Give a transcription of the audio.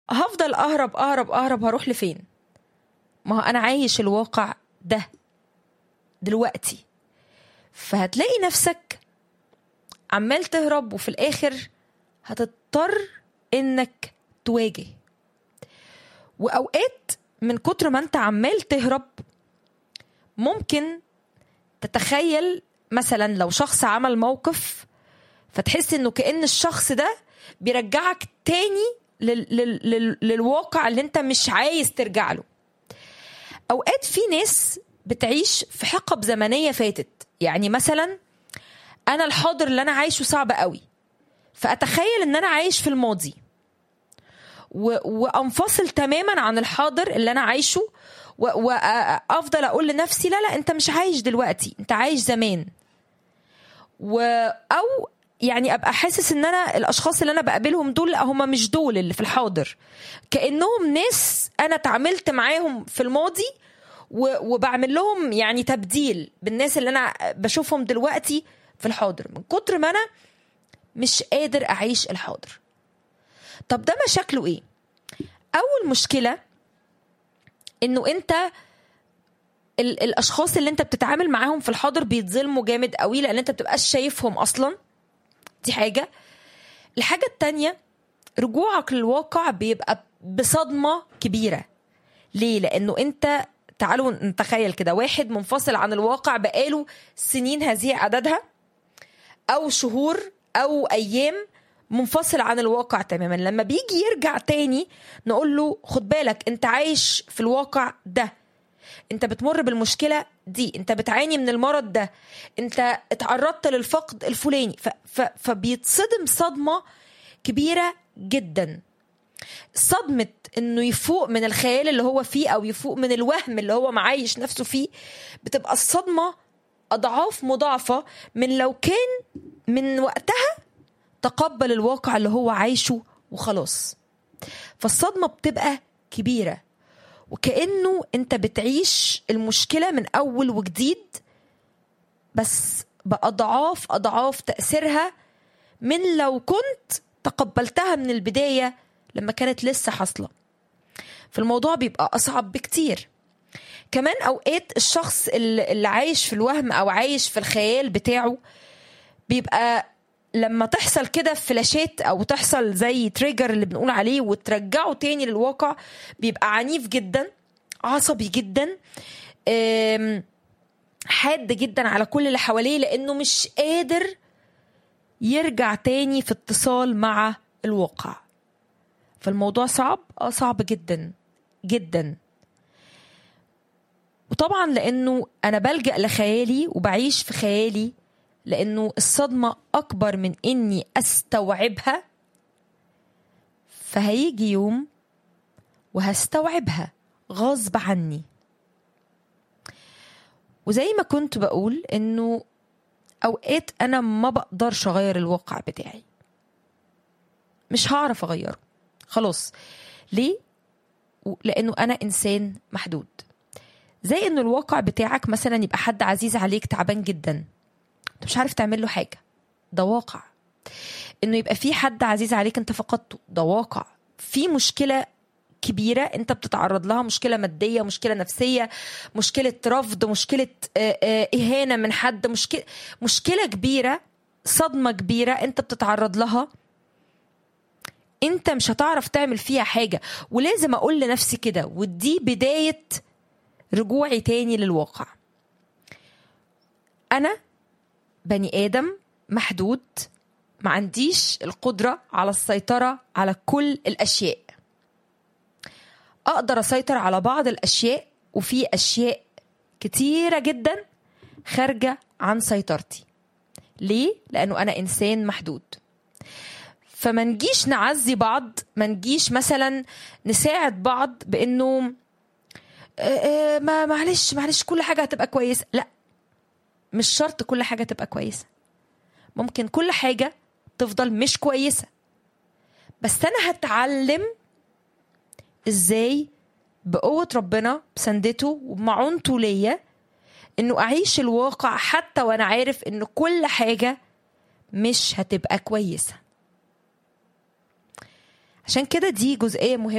هفضل اهرب اهرب اهرب هروح لفين ما هو انا عايش الواقع ده دلوقتي فهتلاقي نفسك عمال تهرب وفي الاخر هتضطر انك تواجه واوقات من كتر ما انت عمال تهرب ممكن تتخيل مثلا لو شخص عمل موقف فتحس انه كأن الشخص ده بيرجعك تاني لل لل لل للواقع اللي انت مش عايز ترجع له اوقات في ناس بتعيش في حقب زمنية فاتت يعني مثلا انا الحاضر اللي انا عايشه صعب قوي فاتخيل ان انا عايش في الماضي و... وانفصل تماما عن الحاضر اللي انا عايشه و... وافضل اقول لنفسي لا لا انت مش عايش دلوقتي انت عايش زمان و... او يعني ابقى حاسس ان انا الاشخاص اللي انا بقابلهم دول لا هم مش دول اللي في الحاضر كانهم ناس انا اتعاملت معاهم في الماضي و... وبعمل لهم يعني تبديل بالناس اللي انا بشوفهم دلوقتي في الحاضر من كتر ما انا مش قادر اعيش الحاضر طب ده مشاكله ايه اول مشكله انه انت ال- الاشخاص اللي انت بتتعامل معاهم في الحاضر بيتظلموا جامد قوي لان انت بتبقاش شايفهم اصلا دي حاجه الحاجه التانية رجوعك للواقع بيبقى بصدمه كبيره ليه لانه انت تعالوا نتخيل كده واحد منفصل عن الواقع بقاله سنين هذه عددها او شهور او ايام منفصل عن الواقع تماما لما بيجي يرجع تاني نقول له خد بالك انت عايش في الواقع ده انت بتمر بالمشكله دي انت بتعاني من المرض ده انت اتعرضت للفقد الفلاني ف... ف... فبيتصدم صدمه كبيره جدا صدمه انه يفوق من الخيال اللي هو فيه او يفوق من الوهم اللي هو معايش نفسه فيه بتبقى الصدمه اضعاف مضاعفه من لو كان من وقتها تقبل الواقع اللي هو عايشه وخلاص فالصدمه بتبقى كبيره وكانه انت بتعيش المشكله من اول وجديد بس باضعاف اضعاف تاثيرها من لو كنت تقبلتها من البدايه لما كانت لسه حاصله فالموضوع بيبقى اصعب بكتير كمان اوقات الشخص اللي اللي عايش في الوهم او عايش في الخيال بتاعه بيبقى لما تحصل كده فلاشات او تحصل زي تريجر اللي بنقول عليه وترجعه تاني للواقع بيبقى عنيف جدا عصبي جدا أم، حاد جدا على كل اللي حواليه لانه مش قادر يرجع تاني في اتصال مع الواقع فالموضوع صعب اه صعب جدا جدا وطبعا لانه انا بلجا لخيالي وبعيش في خيالي لانه الصدمه اكبر من اني استوعبها فهيجي يوم وهستوعبها غصب عني وزي ما كنت بقول انه اوقات انا ما بقدرش اغير الواقع بتاعي مش هعرف اغيره خلاص ليه و- لانه انا انسان محدود زي انه الواقع بتاعك مثلا يبقى حد عزيز عليك تعبان جدا انت مش عارف تعمل له حاجه ده واقع انه يبقى في حد عزيز عليك انت فقدته ده واقع في مشكله كبيره انت بتتعرض لها مشكله ماديه مشكله نفسيه مشكله رفض مشكله آه، آه، اهانه من حد مشكله مشكله كبيره صدمه كبيره انت بتتعرض لها انت مش هتعرف تعمل فيها حاجه ولازم اقول لنفسي كده ودي بدايه رجوعي تاني للواقع انا بني ادم محدود ما عنديش القدره على السيطره على كل الاشياء اقدر اسيطر على بعض الاشياء وفي اشياء كتيره جدا خارجه عن سيطرتي ليه لانه انا انسان محدود فما نجيش نعزي بعض ما نجيش مثلا نساعد بعض بانه آه، آه، ما معلش معلش كل حاجه هتبقى كويسه لا مش شرط كل حاجه تبقى كويسه ممكن كل حاجه تفضل مش كويسه بس انا هتعلم ازاي بقوه ربنا بسندته وبمعونته ليا انه اعيش الواقع حتى وانا عارف ان كل حاجه مش هتبقى كويسه عشان كده دي جزئيه مهمه